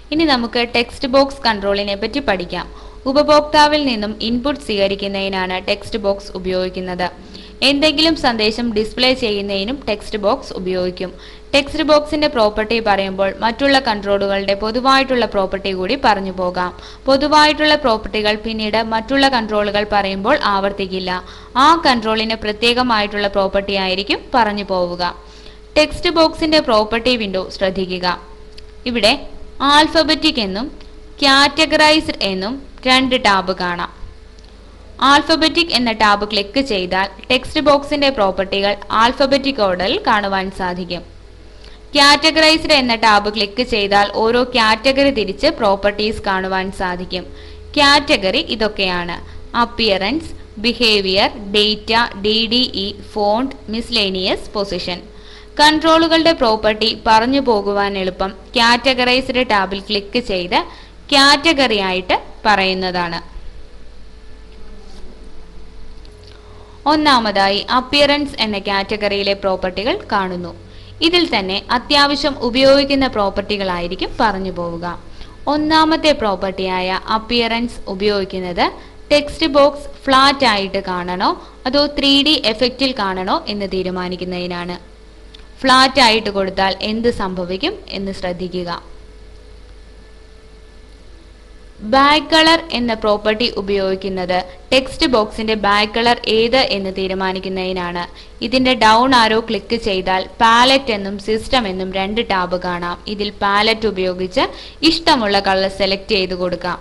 ഇനി നമുക്ക് text box കൺട്രോളിനെ പറ്റി പഠിക്കാം ഉപഭോക്താവിൽ നിന്നും ഇൻപുട്ട് സ്വീകരിക്കുന്നതിനാണ് ടെക്സ്റ്റ് ബോക്സ് ഉപയോഗിക്കുന്നത് എന്തെങ്കിലും സന്ദേശം ഡിസ്പ്ലേ ചെയ്യുന്നതിനും ടെക്സ്റ്റ് ബോക്സ് ഉപയോഗിക്കും ടെക്സ്റ്റ് ബോക്സിന്റെ പ്രോപ്പർട്ടി പറയുമ്പോൾ മറ്റുള്ള കൺട്രോളുകളുടെ പൊതുവായിട്ടുള്ള പ്രോപ്പർട്ടി കൂടി പറഞ്ഞു പോകാം പൊതുവായിട്ടുള്ള പ്രോപ്പർട്ടികൾ പിന്നീട് മറ്റുള്ള കൺട്രോളുകൾ പറയുമ്പോൾ ആവർത്തിക്കില്ല ആ കൺട്രോളിന് പ്രത്യേകമായിട്ടുള്ള പ്രോപ്പർട്ടി ആയിരിക്കും പറഞ്ഞു പോവുക ടെക്സ്റ്റ് ബോക്സിന്റെ പ്രോപ്പർട്ടി വിൻഡോ ശ്രദ്ധിക്കുക ഇവിടെ ആൽഫബറ്റിക് എന്നും കാറ്റഗറൈസ്ഡ് എന്നും രണ്ട് ടാബ് കാണാം ആൽഫബറ്റിക് എന്ന ടാബ് ക്ലിക്ക് ചെയ്താൽ ടെക്സ്റ്റ് ബോക്സിന്റെ പ്രോപ്പർട്ടികൾ ആൽഫബറ്റിക് ഓർഡറിൽ കാണുവാൻ സാധിക്കും കാറ്റഗറൈസ്ഡ് എന്ന ടാബ് ക്ലിക്ക് ചെയ്താൽ ഓരോ കാറ്റഗറി തിരിച്ച് പ്രോപ്പർട്ടീസ് കാണുവാൻ സാധിക്കും കാറ്റഗറി ഇതൊക്കെയാണ് appearance behaviour data D D E font miscellaneous position കൺട്രോളുകളുടെ പ്രോപ്പർട്ടി പറഞ്ഞു പോകുവാൻ എളുപ്പം കാറ്റഗറൈസ്ഡ് ടാബിൽ ക്ലിക്ക് ചെയ്ത് കാറ്റഗറി ആയിട്ട് പറയുന്നതാണ് ഒന്നാമതായി അപ്പിയറൻസ് എന്ന കാറ്റഗറിയിലെ പ്രോപ്പർട്ടികൾ കാണുന്നു ഇതിൽ തന്നെ അത്യാവശ്യം ഉപയോഗിക്കുന്ന പ്രോപ്പർട്ടികളായിരിക്കും പറഞ്ഞു പോവുക ഒന്നാമത്തെ പ്രോപ്പർട്ടിയായ അപ്പിയറൻസ് ഉപയോഗിക്കുന്നത് ടെക്സ്റ്റ് ബോക്സ് ഫ്ലാറ്റ് ആയിട്ട് കാണണോ അതോ ത്രീ ഡി എഫക്റ്റിൽ കാണണോ എന്ന് തീരുമാനിക്കുന്നതിനാണ് ഫ്ലാറ്റ് ആയിട്ട് കൊടുത്താൽ എന്ത് സംഭവിക്കും എന്ന് ശ്രദ്ധിക്കുക ബാക്ക് കളർ എന്ന പ്രോപ്പർട്ടി ഉപയോഗിക്കുന്നത് ടെക്സ്റ്റ് ബോക്സിന്റെ ബാക്ക് കളർ ഏത് എന്ന് തീരുമാനിക്കുന്നതിനാണ് ഇതിന്റെ ഡൗൺ ആരോ ക്ലിക്ക് ചെയ്താൽ പാലറ്റ് എന്നും സിസ്റ്റം എന്നും രണ്ട് ടാബ് കാണാം ഇതിൽ പാലറ്റ് ഉപയോഗിച്ച് ഇഷ്ടമുള്ള കളർ സെലക്ട് ചെയ്ത് കൊടുക്കാം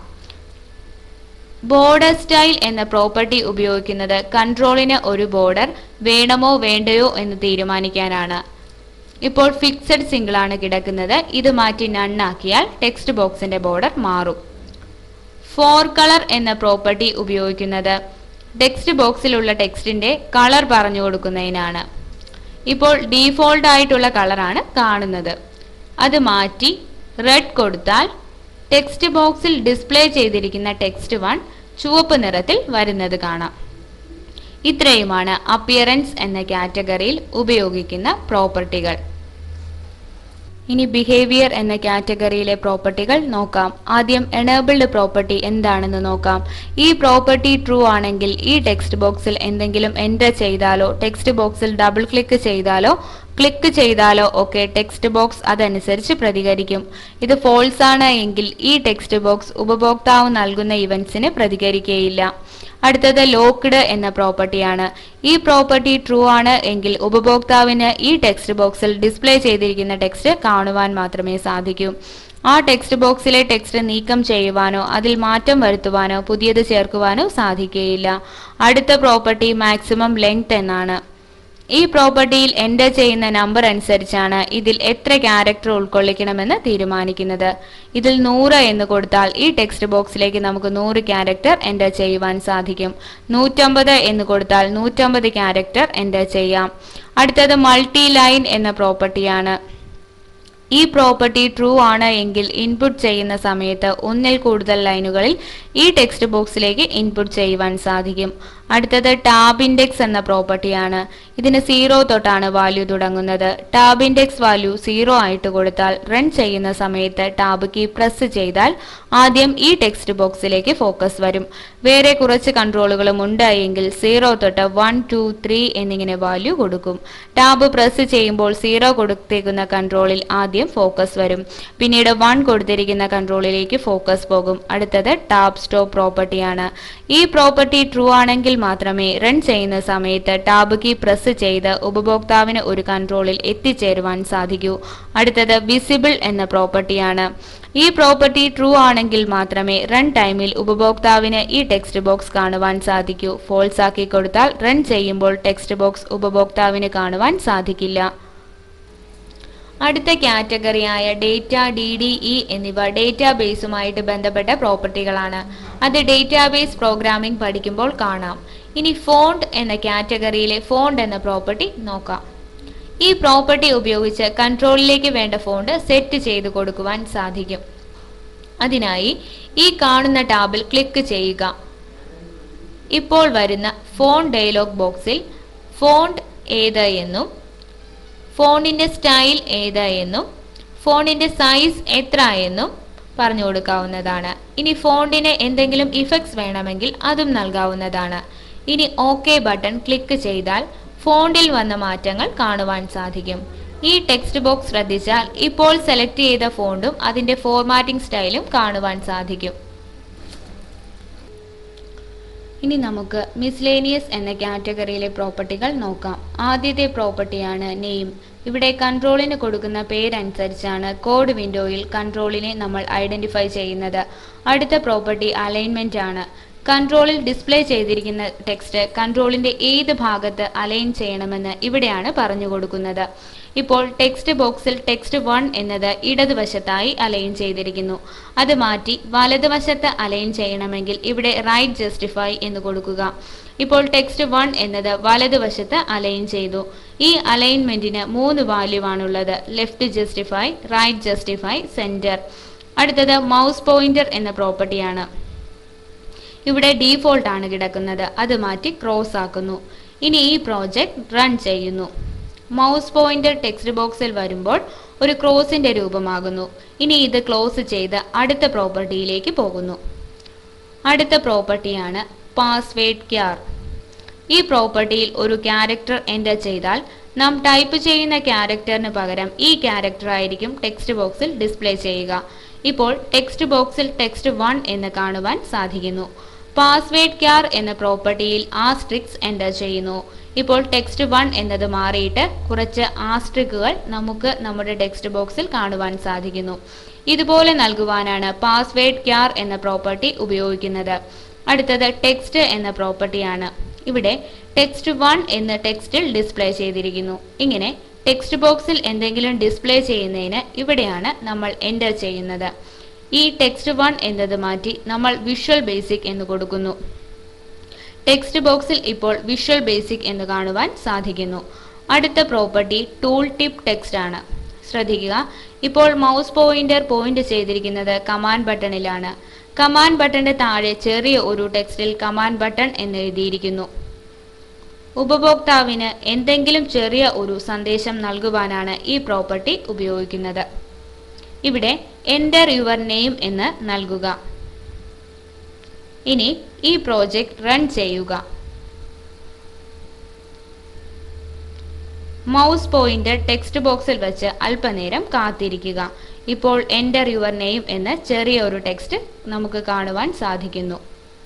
ബോർഡർ സ്റ്റൈൽ എന്ന പ്രോപ്പർട്ടി ഉപയോഗിക്കുന്നത് കൺട്രോളിന് ഒരു ബോർഡർ വേണമോ വേണ്ടയോ എന്ന് തീരുമാനിക്കാനാണ് ഇപ്പോൾ ഫിക്സഡ് സിംഗിൾ ആണ് കിടക്കുന്നത് ഇത് മാറ്റി നണ്ണാക്കിയാൽ ടെക്സ്റ്റ് ബോക്സിന്റെ ബോർഡർ മാറും ഫോർ കളർ എന്ന പ്രോപ്പർട്ടി ഉപയോഗിക്കുന്നത് ടെക്സ്റ്റ് ബോക്സിലുള്ള ടെക്സ്റ്റിന്റെ കളർ പറഞ്ഞു കൊടുക്കുന്നതിനാണ് ഇപ്പോൾ ഡീഫോൾട്ട് ആയിട്ടുള്ള കളറാണ് കാണുന്നത് അത് മാറ്റി റെഡ് കൊടുത്താൽ ടെക്സ്റ്റ് ബോക്സിൽ ഡിസ്പ്ലേ ചെയ്തിരിക്കുന്ന ടെക്സ്റ്റ് വൺ ചുവപ്പ് നിറത്തിൽ വരുന്നത് കാണാം ഇത്രയുമാണ് അപ്പിയറൻസ് എന്ന കാറ്റഗറിയിൽ ഉപയോഗിക്കുന്ന പ്രോപ്പർട്ടികൾ ഇനി ബിഹേവിയർ എന്ന കാറ്റഗറിയിലെ പ്രോപ്പർട്ടികൾ നോക്കാം ആദ്യം എനേബിൾഡ് പ്രോപ്പർട്ടി എന്താണെന്ന് നോക്കാം ഈ പ്രോപ്പർട്ടി ട്രൂ ആണെങ്കിൽ ഈ ടെക്സ്റ്റ് ബോക്സിൽ എന്തെങ്കിലും എൻ്റർ ചെയ്താലോ ടെക്സ്റ്റ് ബോക്സിൽ ഡബിൾ ക്ലിക്ക് ചെയ്താലോ ക്ലിക്ക് ചെയ്താലോ ഒക്കെ ടെക്സ്റ്റ് ബോക്സ് അതനുസരിച്ച് പ്രതികരിക്കും ഇത് ഫോൾസ് ആണ് എങ്കിൽ ഈ ടെക്സ്റ്റ് ബോക്സ് ഉപഭോക്താവ് നൽകുന്ന ഇവന്റ്സിന് പ്രതികരിക്കുകയില്ല അടുത്തത് ലോക്ക്ഡ് എന്ന പ്രോപ്പർട്ടിയാണ് ഈ പ്രോപ്പർട്ടി ട്രൂ ആണ് എങ്കിൽ ഉപഭോക്താവിന് ഈ ടെക്സ്റ്റ് ബോക്സിൽ ഡിസ്പ്ലേ ചെയ്തിരിക്കുന്ന ടെക്സ്റ്റ് കാണുവാൻ മാത്രമേ സാധിക്കൂ ആ ടെക്സ്റ്റ് ബോക്സിലെ ടെക്സ്റ്റ് നീക്കം ചെയ്യുവാനോ അതിൽ മാറ്റം വരുത്തുവാനോ പുതിയത് ചേർക്കുവാനോ സാധിക്കുകയില്ല അടുത്ത പ്രോപ്പർട്ടി മാക്സിമം ലെങ്ത് എന്നാണ് ഈ പ്രോപ്പർട്ടിയിൽ എൻ്റർ ചെയ്യുന്ന നമ്പർ അനുസരിച്ചാണ് ഇതിൽ എത്ര ക്യാരക്ടർ ഉൾക്കൊള്ളിക്കണമെന്ന് തീരുമാനിക്കുന്നത് ഇതിൽ നൂറ് എന്ന് കൊടുത്താൽ ഈ ടെക്സ്റ്റ് ബോക്സിലേക്ക് നമുക്ക് നൂറ് ക്യാരക്ടർ എൻ്റർ ചെയ്യുവാൻ സാധിക്കും നൂറ്റമ്പത് എന്ന് കൊടുത്താൽ നൂറ്റമ്പത് ക്യാരക്ടർ എൻ്റർ ചെയ്യാം അടുത്തത് മൾട്ടി ലൈൻ എന്ന പ്രോപ്പർട്ടിയാണ് ഈ പ്രോപ്പർട്ടി ട്രൂ ആണ് എങ്കിൽ ഇൻപുട്ട് ചെയ്യുന്ന സമയത്ത് ഒന്നിൽ കൂടുതൽ ലൈനുകളിൽ ഈ ടെക്സ്റ്റ് ബോക്സിലേക്ക് ഇൻപുട്ട് ചെയ്യുവാൻ സാധിക്കും അടുത്തത് ടാബ് ഇൻഡെക്സ് എന്ന പ്രോപ്പർട്ടിയാണ് ഇതിന് സീറോ തൊട്ടാണ് വാല്യൂ തുടങ്ങുന്നത് ടാബ് ഇൻഡെക്സ് വാല്യൂ സീറോ ആയിട്ട് കൊടുത്താൽ റൺ ചെയ്യുന്ന സമയത്ത് ടാബ് കീ പ്രസ് ചെയ്താൽ ആദ്യം ഈ ടെക്സ്റ്റ് ബോക്സിലേക്ക് ഫോക്കസ് വരും വേറെ കുറച്ച് കൺട്രോളുകളും ഉണ്ട് എങ്കിൽ സീറോ തൊട്ട് വൺ ടു ത്രീ എന്നിങ്ങനെ വാല്യൂ കൊടുക്കും ടാബ് പ്രസ് ചെയ്യുമ്പോൾ സീറോ കൊടുത്തേക്കുന്ന കൺട്രോളിൽ ആദ്യം ഫോക്കസ് വരും പിന്നീട് വൺ കൊടുത്തിരിക്കുന്ന കൺട്രോളിലേക്ക് ഫോക്കസ് പോകും അടുത്തത് ടാബ് സ്റ്റോപ്പ് പ്രോപ്പർട്ടിയാണ് ഈ പ്രോപ്പർട്ടി ട്രൂ ആണെങ്കിൽ മാത്രമേ റൺ ചെയ്യുന്ന സമയത്ത് ടാബ് കീ പ്രസ് ചെയ്ത് ഉപഭോക്താവിന് ഒരു കൺട്രോളിൽ എത്തിച്ചേരുവാൻ സാധിക്കൂ അടുത്തത് വിസിബിൾ എന്ന പ്രോപ്പർട്ടിയാണ് ഈ പ്രോപ്പർട്ടി ട്രൂ ആണെങ്കിൽ മാത്രമേ റൺ ടൈമിൽ ഉപഭോക്താവിന് ഈ ടെക്സ്റ്റ് ബോക്സ് കാണുവാൻ സാധിക്കൂ ഫോൾസ് ആക്കി കൊടുത്താൽ റൺ ചെയ്യുമ്പോൾ ടെക്സ്റ്റ് ബോക്സ് ഉപഭോക്താവിന് കാണുവാൻ സാധിക്കില്ല അടുത്ത കാറ്റഗറിയായ ഡേറ്റ ഡി ഡി ഇ എന്നിവ ഡേറ്റാബേസുമായിട്ട് ബന്ധപ്പെട്ട പ്രോപ്പർട്ടികളാണ് അത് ഡേറ്റാബേസ് പ്രോഗ്രാമിംഗ് പഠിക്കുമ്പോൾ കാണാം ഇനി ഫോണ്ട് എന്ന കാറ്റഗറിയിലെ ഫോണ്ട് എന്ന പ്രോപ്പർട്ടി നോക്കാം ഈ പ്രോപ്പർട്ടി ഉപയോഗിച്ച് കൺട്രോളിലേക്ക് വേണ്ട ഫോണ്ട് സെറ്റ് ചെയ്ത് കൊടുക്കുവാൻ സാധിക്കും അതിനായി ഈ കാണുന്ന ടാബിൽ ക്ലിക്ക് ചെയ്യുക ഇപ്പോൾ വരുന്ന ഫോൺ ഡയലോഗ് ബോക്സിൽ ഫോണ്ട് ഏത് എന്നും ഫോണിന്റെ സ്റ്റൈൽ ഏത് എന്നും ഫോണിന്റെ സൈസ് എത്ര എന്നും പറഞ്ഞു കൊടുക്കാവുന്നതാണ് ഇനി ഫോണ്ടിന് എന്തെങ്കിലും ഇഫക്ട്സ് വേണമെങ്കിൽ അതും നൽകാവുന്നതാണ് ഇനി ഓക്കെ ബട്ടൺ ക്ലിക്ക് ചെയ്താൽ ഫോണ്ടിൽ വന്ന മാറ്റങ്ങൾ കാണുവാൻ സാധിക്കും ഈ ടെക്സ്റ്റ് ബോക്സ് ശ്രദ്ധിച്ചാൽ ഇപ്പോൾ സെലക്ട് ചെയ്ത ഫോണ്ടും അതിന്റെ ഫോർമാറ്റിംഗ് സ്റ്റൈലും കാണുവാൻ സാധിക്കും ഇനി നമുക്ക് മിസ്ലേനിയസ് എന്ന കാറ്റഗറിയിലെ പ്രോപ്പർട്ടികൾ നോക്കാം ആദ്യത്തെ പ്രോപ്പർട്ടിയാണ് നെയിം ഇവിടെ കൺട്രോളിന് കൊടുക്കുന്ന പേരനുസരിച്ചാണ് കോഡ് വിൻഡോയിൽ കൺട്രോളിനെ നമ്മൾ ഐഡന്റിഫൈ ചെയ്യുന്നത് അടുത്ത പ്രോപ്പർട്ടി അലൈൻമെന്റ് ആണ് കൺട്രോളിൽ ഡിസ്പ്ലേ ചെയ്തിരിക്കുന്ന ടെക്സ്റ്റ് കൺട്രോളിന്റെ ഏത് ഭാഗത്ത് അലൈൻ ചെയ്യണമെന്ന് ഇവിടെയാണ് പറഞ്ഞു കൊടുക്കുന്നത് ഇപ്പോൾ ടെക്സ്റ്റ് ബോക്സിൽ ടെക്സ്റ്റ് വൺ എന്നത് ഇടതുവശത്തായി അലൈൻ ചെയ്തിരിക്കുന്നു അത് മാറ്റി വലതുവശത്ത് അലൈൻ ചെയ്യണമെങ്കിൽ ഇവിടെ റൈറ്റ് ജസ്റ്റിഫൈ എന്ന് കൊടുക്കുക ഇപ്പോൾ ടെക്സ്റ്റ് വൺ എന്നത് വലതുവശത്ത് അലൈൻ ചെയ്തു ഈ അലൈൻമെന്റിന് മൂന്ന് വാല്യൂ ആണുള്ളത് left justify right justify centre അടുത്തത് മൗസ് പോയിന്റർ എന്ന പ്രോപ്പർട്ടിയാണ് ഇവിടെ ഡീഫോൾട്ട് ആണ് കിടക്കുന്നത് അത് മാറ്റി ക്രോസ് ആക്കുന്നു ഇനി ഈ പ്രോജക്റ്റ് റൺ ചെയ്യുന്നു മൗസ് പോയിന്റർ ടെക്സ്റ്റ് ബോക്സിൽ വരുമ്പോൾ ഒരു ക്രോസിന്റെ രൂപമാകുന്നു ഇനി ഇത് ക്ലോസ് ചെയ്ത് അടുത്ത പ്രോപ്പർട്ടിയിലേക്ക് പോകുന്നു അടുത്ത പ്രോപ്പർട്ടിയാണ് പാസ്വേഡ് ക്യാർ ഈ പ്രോപ്പർട്ടിയിൽ ഒരു ക്യാരക്ടർ എൻ്റർ ചെയ്താൽ നാം ടൈപ്പ് ചെയ്യുന്ന ക്യാരക്ടറിന് പകരം ഈ ക്യാരക്ടർ ആയിരിക്കും ടെക്സ്റ്റ് ബോക്സിൽ ഡിസ്പ്ലേ ചെയ്യുക ഇപ്പോൾ ടെക്സ്റ്റ് ബോക്സിൽ ടെക്സ്റ്റ് വൺ എന്ന് കാണുവാൻ സാധിക്കുന്നു പാസ്വേഡ് ക്യാർ എന്ന പ്രോപ്പർട്ടിയിൽ ആസ്ട്രിക്സ് എൻ്റർ ചെയ്യുന്നു ഇപ്പോൾ ടെക്സ്റ്റ് വൺ എന്നത് മാറിയിട്ട് കുറച്ച് ആസ്ട്രിക്കുകൾ നമുക്ക് നമ്മുടെ ടെക്സ്റ്റ് ബോക്സിൽ കാണുവാൻ സാധിക്കുന്നു ഇതുപോലെ നൽകുവാനാണ് പാസ്വേഡ് ക്യാർ എന്ന പ്രോപ്പർട്ടി ഉപയോഗിക്കുന്നത് അടുത്തത് ടെക്സ്റ്റ് എന്ന പ്രോപ്പർട്ടിയാണ് ഇവിടെ ടെക്സ്റ്റ് വൺ എന്ന് ടെക്സ്റ്റിൽ ഡിസ്പ്ലേ ചെയ്തിരിക്കുന്നു ഇങ്ങനെ ടെക്സ്റ്റ് ബോക്സിൽ എന്തെങ്കിലും ഡിസ്പ്ലേ ചെയ്യുന്നതിന് ഇവിടെയാണ് നമ്മൾ എൻ്റർ ചെയ്യുന്നത് ഈ ടെക്സ്റ്റ് വൺ എന്നത് മാറ്റി നമ്മൾ വിഷ്വൽ ബേസിക് എന്ന് കൊടുക്കുന്നു ടെക്സ്റ്റ് ബോക്സിൽ ഇപ്പോൾ വിഷ്വൽ ബേസിക് എന്ന് കാണുവാൻ സാധിക്കുന്നു അടുത്ത പ്രോപ്പർട്ടി ടൂൾ ടിപ്പ് ടെക്സ്റ്റ് ആണ് ശ്രദ്ധിക്കുക ഇപ്പോൾ മൗസ് പോയിന്റർ പോയിന്റ് ചെയ്തിരിക്കുന്നത് കമാൻഡ് ബട്ടണിലാണ് കമാൻഡ് ബട്ടന്റെ താഴെ ചെറിയ ഒരു ടെക്സ്റ്റിൽ കമാൻഡ് ബട്ടൺ എന്ന് എഴുതിയിരിക്കുന്നു ഉപഭോക്താവിന് എന്തെങ്കിലും ചെറിയ ഒരു സന്ദേശം നൽകുവാനാണ് ഈ പ്രോപ്പർട്ടി ഉപയോഗിക്കുന്നത് ഇവിടെ എൻ്റർ യുവർ നെയിം എന്ന് നൽകുക ഇനി ഈ പ്രോജക്റ്റ് റൺ ചെയ്യുക മൗസ് പോയിന്റർ ടെക്സ്റ്റ് ബോക്സിൽ വെച്ച് അല്പനേരം കാത്തിരിക്കുക ഇപ്പോൾ എൻ്റർ യുവർ നെയിം എന്ന് ചെറിയ ഒരു ടെക്സ്റ്റ് നമുക്ക് കാണുവാൻ സാധിക്കുന്നു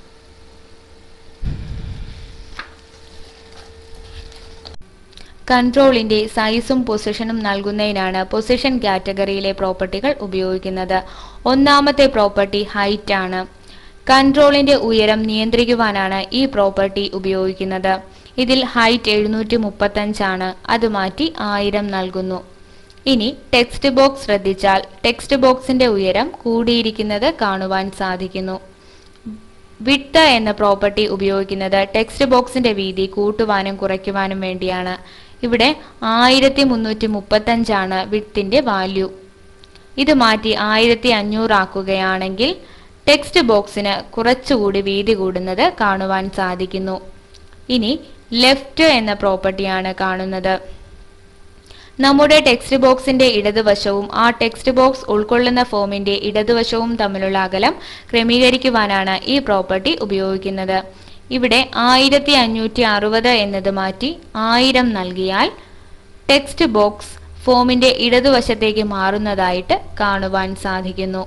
കൺട്രോളിന്റെ സൈസും പൊസിഷനും നൽകുന്നതിനാണ് പൊസിഷൻ കാറ്റഗറിയിലെ പ്രോപ്പർട്ടികൾ ഉപയോഗിക്കുന്നത് ഒന്നാമത്തെ പ്രോപ്പർട്ടി ഹൈറ്റ് ആണ് കൺട്രോളിന്റെ ഉയരം നിയന്ത്രിക്കുവാനാണ് ഈ പ്രോപ്പർട്ടി ഉപയോഗിക്കുന്നത് ഇതിൽ ഹൈറ്റ് എഴുന്നൂറ്റി മുപ്പത്തഞ്ചാണ് അത് മാറ്റി ആയിരം നൽകുന്നു ഇനി ടെക്സ്റ്റ് ബോക്സ് ശ്രദ്ധിച്ചാൽ ടെക്സ്റ്റ് ബോക്സിന്റെ ഉയരം കൂടിയിരിക്കുന്നത് കാണുവാൻ സാധിക്കുന്നു വിട്ട് എന്ന പ്രോപ്പർട്ടി ഉപയോഗിക്കുന്നത് ടെക്സ്റ്റ് ബോക്സിന്റെ വീതി കൂട്ടുവാനും കുറയ്ക്കുവാനും വേണ്ടിയാണ് ഇവിടെ ആയിരത്തി മുന്നൂറ്റി മുപ്പത്തഞ്ചാണ് വിത്തിന്റെ വാല്യൂ ഇത് മാറ്റി ആയിരത്തി അഞ്ഞൂറാക്കുകയാണെങ്കിൽ ടെക്സ്റ്റ് ബോക്സിന് കുറച്ചുകൂടി വീതി കൂടുന്നത് കാണുവാൻ സാധിക്കുന്നു ഇനി ലെഫ്റ്റ് എന്ന പ്രോപ്പർട്ടിയാണ് കാണുന്നത് നമ്മുടെ ടെക്സ്റ്റ് ബോക്സിന്റെ ഇടതുവശവും ആ ടെക്സ്റ്റ് ബോക്സ് ഉൾക്കൊള്ളുന്ന ഫോമിന്റെ ഇടതുവശവും തമ്മിലുള്ള അകലം ക്രമീകരിക്കുവാനാണ് ഈ പ്രോപ്പർട്ടി ഉപയോഗിക്കുന്നത് ഇവിടെ ആയിരത്തി അഞ്ഞൂറ്റി അറുപത് എന്നത് മാറ്റി ആയിരം നൽകിയാൽ ടെക്സ്റ്റ് ബോക്സ് ഫോമിന്റെ ഇടതുവശത്തേക്ക് മാറുന്നതായിട്ട് കാണുവാൻ സാധിക്കുന്നു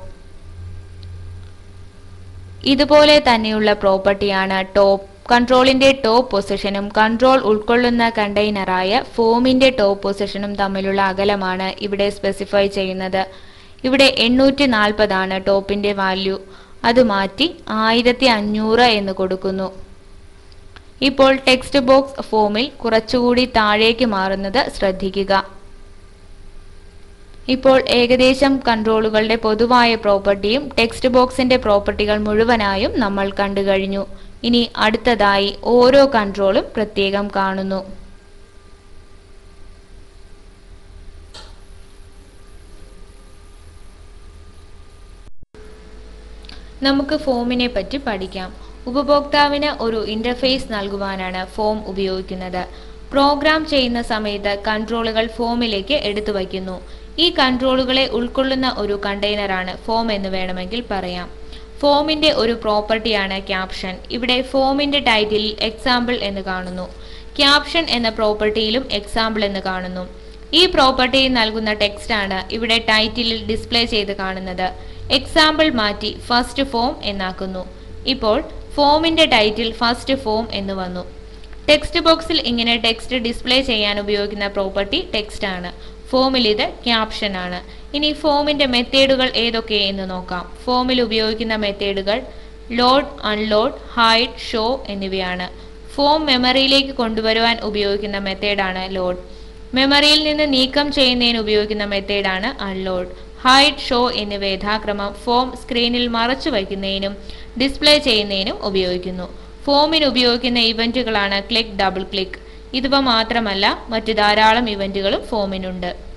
ഇതുപോലെ തന്നെയുള്ള പ്രോപ്പർട്ടിയാണ് ടോപ്പ് കൺട്രോളിന്റെ ടോപ്പ് പൊസിഷനും കൺട്രോൾ ഉൾക്കൊള്ളുന്ന കണ്ടെയ്നറായ ഫോമിന്റെ ടോപ്പ് പൊസിഷനും തമ്മിലുള്ള അകലമാണ് ഇവിടെ സ്പെസിഫൈ ചെയ്യുന്നത് ഇവിടെ എണ്ണൂറ്റി നാൽപ്പതാണ് ടോപ്പിന്റെ വാല്യൂ അത് മാറ്റി ആയിരത്തി അഞ്ഞൂറ് എന്ന് കൊടുക്കുന്നു ഇപ്പോൾ ടെക്സ്റ്റ് ബോക്സ് ഫോമിൽ കുറച്ചുകൂടി താഴേക്ക് മാറുന്നത് ശ്രദ്ധിക്കുക ഇപ്പോൾ ഏകദേശം കൺട്രോളുകളുടെ പൊതുവായ പ്രോപ്പർട്ടിയും ടെക്സ്റ്റ് ബോക്സിന്റെ പ്രോപ്പർട്ടികൾ മുഴുവനായും നമ്മൾ കണ്ടു കഴിഞ്ഞു ഇനി അടുത്തതായി ഓരോ കൺട്രോളും പ്രത്യേകം കാണുന്നു നമുക്ക് ഫോമിനെ പറ്റി പഠിക്കാം ഉപഭോക്താവിന് ഒരു ഇന്റർഫേസ് നൽകുവാനാണ് ഫോം ഉപയോഗിക്കുന്നത് പ്രോഗ്രാം ചെയ്യുന്ന സമയത്ത് കൺട്രോളുകൾ ഫോമിലേക്ക് എടുത്തു വയ്ക്കുന്നു ഈ കൺട്രോളുകളെ ഉൾക്കൊള്ളുന്ന ഒരു കണ്ടെയ്നറാണ് ഫോം എന്ന് വേണമെങ്കിൽ പറയാം ഫോമിന്റെ ഒരു പ്രോപ്പർട്ടിയാണ് ക്യാപ്ഷൻ ഇവിടെ ഫോമിന്റെ ടൈറ്റിലിൽ എക്സാമ്പിൾ എന്ന് കാണുന്നു ക്യാപ്ഷൻ എന്ന പ്രോപ്പർട്ടിയിലും എക്സാമ്പിൾ എന്ന് കാണുന്നു ഈ പ്രോപ്പർട്ടിയിൽ നൽകുന്ന ടെക്സ്റ്റ് ആണ് ഇവിടെ ടൈറ്റിലിൽ ഡിസ്പ്ലേ ചെയ്ത് കാണുന്നത് എക്സാമ്പിൾ മാറ്റി ഫസ്റ്റ് ഫോം എന്നാക്കുന്നു ഇപ്പോൾ ഫോമിന്റെ ടൈറ്റിൽ ഫസ്റ്റ് ഫോം എന്ന് വന്നു ടെക്സ്റ്റ് ബോക്സിൽ ഇങ്ങനെ ടെക്സ്റ്റ് ഡിസ്പ്ലേ ചെയ്യാൻ ഉപയോഗിക്കുന്ന പ്രോപ്പർട്ടി ടെക്സ്റ്റ് ആണ് ഫോമിൽ ഇത് ക്യാപ്ഷൻ ആണ് ഇനി ഫോമിന്റെ മെത്തേഡുകൾ ഏതൊക്കെ എന്ന് നോക്കാം ഫോമിൽ ഉപയോഗിക്കുന്ന മെത്തേഡുകൾ ലോഡ് അൺലോഡ് ഹൈഡ് ഷോ എന്നിവയാണ് ഫോം മെമ്മറിയിലേക്ക് കൊണ്ടുവരുവാൻ ഉപയോഗിക്കുന്ന മെത്തേഡാണ് ലോഡ് മെമ്മറിയിൽ നിന്ന് നീക്കം ചെയ്യുന്നതിന് ഉപയോഗിക്കുന്ന മെത്തേഡാണ് അൺലോഡ് ഹൈഡ് ഷോ എന്നിവ യഥാക്രമം ഫോം സ്ക്രീനിൽ മറച്ചു വയ്ക്കുന്നതിനും ഡിസ്പ്ലേ ചെയ്യുന്നതിനും ഉപയോഗിക്കുന്നു ഫോമിന് ഉപയോഗിക്കുന്ന ഇവന്റുകളാണ് ക്ലിക്ക് ഡബിൾ ക്ലിക്ക് ഇതിവ മാത്രമല്ല മറ്റു ധാരാളം ഇവന്റുകളും ഫോമിനുണ്ട്